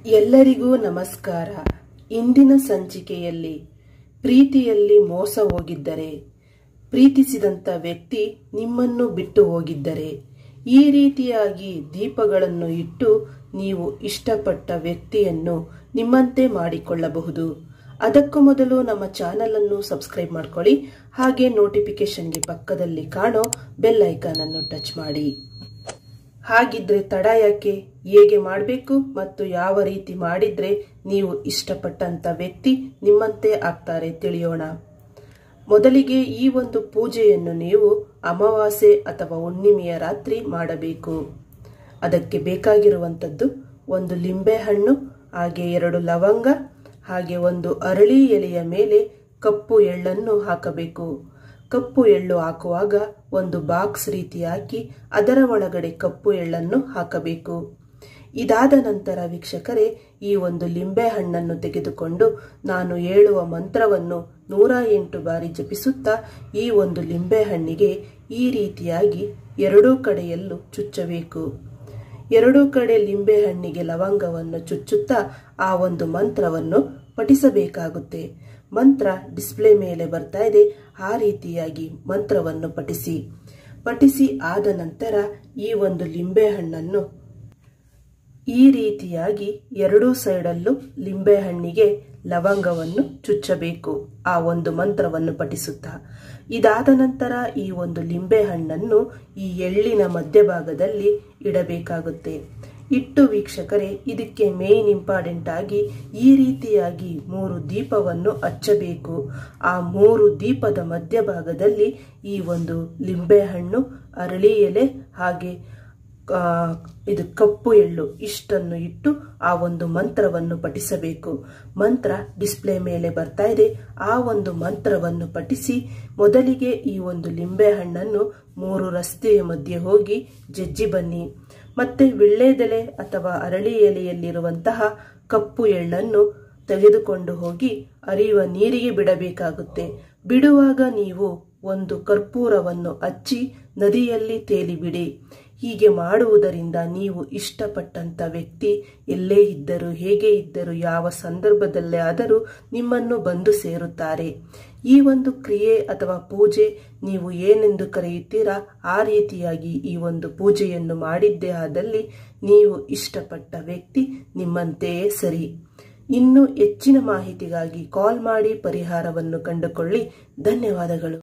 ಎಲ್ಲರಿಗೂ ನಮಸ್ಕಾರ ಇಂದಿನ ಸಂಚಿಕೆಯಲ್ಲಿ ಪ್ರೀತಿಯಲ್ಲಿ ಮೋಸ ಹೋಗಿದ್ದರೆ ಪ್ರೀತಿಸಿದಂಥ ವ್ಯಕ್ತಿ ನಿಮ್ಮನ್ನು ಬಿಟ್ಟು ಹೋಗಿದ್ದರೆ ಈ ರೀತಿಯಾಗಿ ದೀಪಗಳನ್ನು ಇಟ್ಟು ನೀವು ಇಷ್ಟಪಟ್ಟ ವ್ಯಕ್ತಿಯನ್ನು ನಿಮ್ಮಂತೆ ಮಾಡಿಕೊಳ್ಳಬಹುದು ಅದಕ್ಕೂ ಮೊದಲು ನಮ್ಮ ಚಾನಲ್ ಅನ್ನು ಸಬ್ಸ್ಕ್ರೈಬ್ ಮಾಡ್ಕೊಳ್ಳಿ ಹಾಗೆ ನೋಟಿಫಿಕೇಶನ್ಗೆ ಪಕ್ಕದಲ್ಲಿ ಕಾಣೋ ಬೆಲ್ ಐಕಾನ್ ಅನ್ನು ಟಚ್ ಮಾಡಿ ಹಾಗಿದ್ರೆ ತಡ ಯಾಕೆ ಹೇಗೆ ಮಾಡಬೇಕು ಮತ್ತು ಯಾವ ರೀತಿ ಮಾಡಿದ್ರೆ ನೀವು ಇಷ್ಟಪಟ್ಟಂತ ವ್ಯಕ್ತಿ ನಿಮ್ಮಂತೆ ಆಗ್ತಾರೆ ತಿಳಿಯೋಣ ಮೊದಲಿಗೆ ಈ ಒಂದು ಪೂಜೆಯನ್ನು ನೀವು ಅಮಾವಾಸ್ಯೆ ಅಥವಾ ಹುಣ್ಣಿಮೆಯ ರಾತ್ರಿ ಮಾಡಬೇಕು ಅದಕ್ಕೆ ಬೇಕಾಗಿರುವಂಥದ್ದು ಒಂದು ಲಿಂಬೆಹಣ್ಣು ಹಾಗೆ ಎರಡು ಲವಂಗ ಹಾಗೆ ಒಂದು ಅರಳಿ ಎಲೆಯ ಮೇಲೆ ಕಪ್ಪು ಎಳ್ಳನ್ನು ಹಾಕಬೇಕು ಕಪ್ಪು ಎಳ್ಳು ಹಾಕುವಾಗ ಒಂದು ಬಾಕ್ಸ್ ರೀತಿ ಹಾಕಿ ಅದರ ಒಳಗಡೆ ಕಪ್ಪು ಎಳ್ಳನ್ನು ಹಾಕಬೇಕು ಇದಾದ ನಂತರ ವೀಕ್ಷಕರೇ ಈ ಒಂದು ಲಿಂಬೆ ಹಣ್ಣನ್ನು ತೆಗೆದುಕೊಂಡು ನಾನು ಹೇಳುವ ಮಂತ್ರವನ್ನು ನೂರ ಎಂಟು ಬಾರಿ ಜಪಿಸುತ್ತಾ ಈ ಒಂದು ಲಿಂಬೆ ಹಣ್ಣಿಗೆ ಈ ರೀತಿಯಾಗಿ ಎರಡೂ ಕಡೆಯಲ್ಲೂ ಚುಚ್ಚಬೇಕು ಎರಡೂ ಕಡೆ ಲಿಂಬೆ ಹಣ್ಣಿಗೆ ಲವಂಗವನ್ನು ಚುಚ್ಚುತ್ತಾ ಆ ಒಂದು ಮಂತ್ರವನ್ನು ಪಠಿಸಬೇಕಾಗುತ್ತೆ ಮಂತ್ರ ಡಿಸ್ಪ್ಲೇ ಮೇಲೆ ಬರ್ತಾ ಇದೆ ಆ ರೀತಿಯಾಗಿ ಮಂತ್ರವನ್ನು ಪಠಿಸಿ ಪಠಿಸಿ ಆದ ನಂತರ ಈ ಒಂದು ಲಿಂಬೆ ಹಣ್ಣನ್ನು ಈ ರೀತಿಯಾಗಿ ಎರಡೂ ಸೈಡಲ್ಲೂ ಲಿಂಬೆ ಹಣ್ಣಿಗೆ ಲವಂಗವನ್ನು ಚುಚ್ಚಬೇಕು ಆ ಒಂದು ಮಂತ್ರವನ್ನು ಪಠಿಸುತ್ತಾ ಇದಾದ ನಂತರ ಈ ಒಂದು ಲಿಂಬೆ ಹಣ್ಣನ್ನು ಈ ಎಳ್ಳಿನ ಮಧ್ಯಭಾಗದಲ್ಲಿ ಇಡಬೇಕಾಗುತ್ತೆ ಇಟ್ಟು ವೀಕ್ಷಕರೇ ಇದಕ್ಕೆ ಮೇನ್ ಇಂಪಾರ್ಟೆಂಟ್ ಆಗಿ ಈ ರೀತಿಯಾಗಿ ಮೂರು ದೀಪವನ್ನು ಹಚ್ಚಬೇಕು ಆ ಮೂರು ದೀಪದ ಮಧ್ಯಭಾಗದಲ್ಲಿ ಈ ಒಂದು ಲಿಂಬೆಹಣ್ಣು ಅರಳಿ ಎಲೆ ಹಾಗೆ ಇದು ಕಪ್ಪು ಎಳ್ಳು ಇಷ್ಟನ್ನು ಇಟ್ಟು ಆ ಒಂದು ಮಂತ್ರವನ್ನು ಪಠಿಸಬೇಕು ಮಂತ್ರ ಡಿಸ್ಪ್ಲೇ ಮೇಲೆ ಬರ್ತಾ ಇದೆ ಆ ಒಂದು ಮಂತ್ರವನ್ನು ಪಠಿಸಿ ಮೊದಲಿಗೆ ಈ ಒಂದು ಲಿಂಬೆ ಹಣ್ಣನ್ನು ಮೂರು ರಸ್ತೆಯ ಮಧ್ಯೆ ಹೋಗಿ ಜಜ್ಜಿ ಬನ್ನಿ ಮತ್ತೆ ವಿಳ್ಳೆದೆಲೆ ಅಥವಾ ಅರಳಿ ಎಲೆಯಲ್ಲಿರುವಂತಹ ಕಪ್ಪು ಎಳ್ಳನ್ನು ತೆಗೆದುಕೊಂಡು ಹೋಗಿ ಅರಿಯುವ ನೀರಿಗೆ ಬಿಡಬೇಕಾಗುತ್ತೆ ಬಿಡುವಾಗ ನೀವು ಒಂದು ಕರ್ಪೂರವನ್ನು ಹಚ್ಚಿ ನದಿಯಲ್ಲಿ ತೇಲಿಬಿಡಿ ಹೀಗೆ ಮಾಡುವುದರಿಂದ ನೀವು ಇಷ್ಟಪಟ್ಟಂತ ವ್ಯಕ್ತಿ ಎಲ್ಲೇ ಇದ್ದರೂ ಹೇಗೆ ಇದ್ದರೂ ಯಾವ ಸಂದರ್ಭದಲ್ಲೇ ಆದರೂ ನಿಮ್ಮನ್ನು ಬಂದು ಸೇರುತ್ತಾರೆ ಈ ಒಂದು ಕ್ರಿಯೆ ಅಥವಾ ಪೂಜೆ ನೀವು ಏನೆಂದು ಕರೆಯುತ್ತೀರಾ ಆ ರೀತಿಯಾಗಿ ಈ ಒಂದು ಪೂಜೆಯನ್ನು ಮಾಡಿದ್ದೇ ಆದಲ್ಲಿ ನೀವು ಇಷ್ಟಪಟ್ಟ ವ್ಯಕ್ತಿ ನಿಮ್ಮಂತೆಯೇ ಸರಿ ಇನ್ನು ಹೆಚ್ಚಿನ ಮಾಹಿತಿಗಾಗಿ ಕಾಲ್ ಮಾಡಿ ಪರಿಹಾರವನ್ನು ಕಂಡುಕೊಳ್ಳಿ ಧನ್ಯವಾದಗಳು